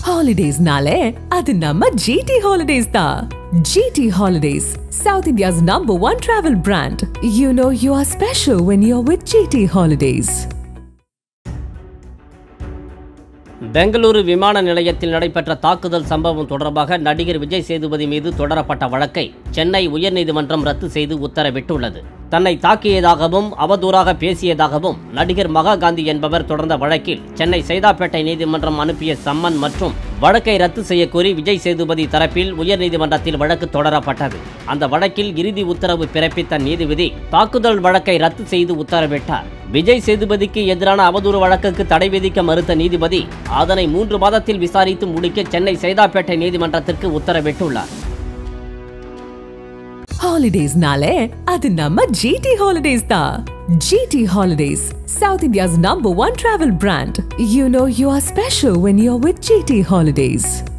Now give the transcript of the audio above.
ஹாலிடேஸ்னாலே அது நம்ம ஜிடி ஹாலிடேஸ் தான் GT holidays south India's number one travel brand you know you are special when you are with GT holidays Bengaluru விமான நிலையத்தில் நடைபெற்ற தாக்குதல் சம்பவம் தொடர்பாக நடிகர் விஜய் சேதுபதி மீது தொடரப்பட்ட வழக்கை சென்னை உயர்நீதிமன்றம் ரத்து செய்து உத்தரவிட்டுள்ளது தன்னை தாக்கியதாகவும் அவதூறாக பேசியதாகவும் நடிகர் மகாகாந்தி என்பவர் தொடர்ந்த வழக்கில் சென்னை சைதாப்பேட்டை நீதிமன்றம் அனுப்பிய சம்மன் மற்றும் வழக்கை ரத்து செய்யக்கோரி விஜய் சேதுபதி தரப்பில் உயர்நீதிமன்றத்தில் வழக்கு தொடரப்பட்டது அந்த வழக்கில் இறுதி உத்தரவு பிறப்பித்த நீதிபதி தாக்குதல் வழக்கை ரத்து செய்து உத்தரவிட்டார் விஜய் சேதுபதிக்கு எதிரான அவதூறு வழக்குக்கு தடை விதிக்க மறுத்த நீதிபதி அதனை மூன்று மாதத்தில் விசாரித்து முடிக்க சென்னை சைதாப்பேட்டை நீதிமன்றத்திற்கு உத்தரவிட்டுள்ளார் ஹாலிடேஸ்னாலே அது நம்ம ஜிடி ஹாலிடேஸ் தான் GT holidays south India's number one travel brand you know you are special when you are with GT holidays